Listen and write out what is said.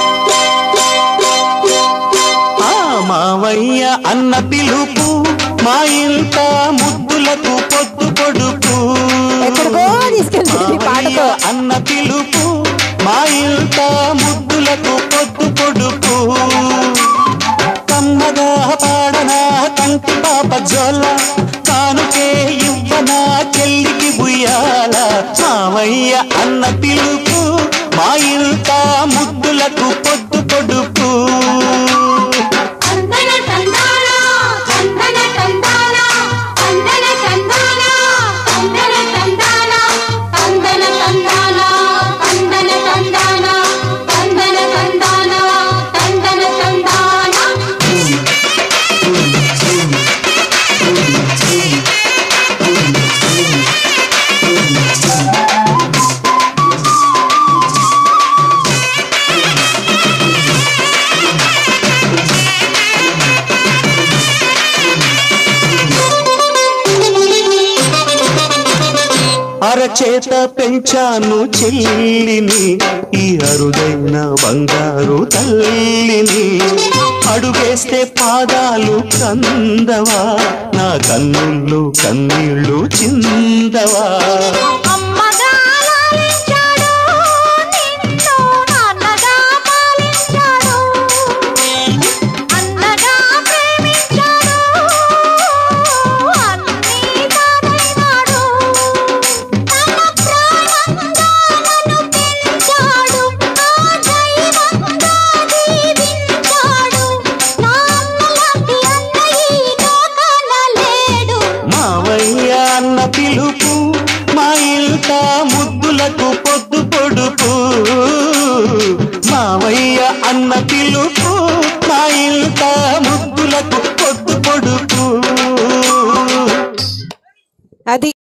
ఆ మావయ్య అన్న పిలుపు మా ఇంట ముద్దులకు పొద్దు పొడుపు ఎక్కడికో తీసుకెళ్తుంది ఈ మావయ్య పాటతో అన్న పిలుపు మా ఇంట ముద్దులకు పొద్దు పొడుపు కమ్మగా పాడనా కంటి పాప జోల కానుకే ఇవ్వనా చెల్లికి బుయ్యాల మావయ్య అన్న పిలుపు మా ఇంట ముద్దులకు పొద్దు పొడుపు తందన తందాన తందన తందాన తందన తందాన తందన తందాన తందన తందాన తందన తందాన తందన తందాన తందన తందాన అరచేత పెంచాను చెల్లిని ఈ అరుదైన బంగారు తల్లిని అడుగేస్తే పాదాలు కందవా నా కన్నుల్లో కన్నీళ్ళు చిందవా అమ్మగా లాలించాడు నిన్ను నాన్నగా పాలించాడు అన్నగా ప్రేమించాడు అన్నీ తానైనాడు తన ప్రాణంగా నన్ను పెంచాడు నా దైవంగా దీవించాడు నా అన్నలాంటి అన్నయ్య లోకాన లేడు మావయ్య అన్న పిలుపు మా ఇంట ముద్దులకు పొద్దు పొడుపు మావయ్య అన్న పిలుపు మా ఇంట ముద్దులకు పొద్దు పొడుపు అది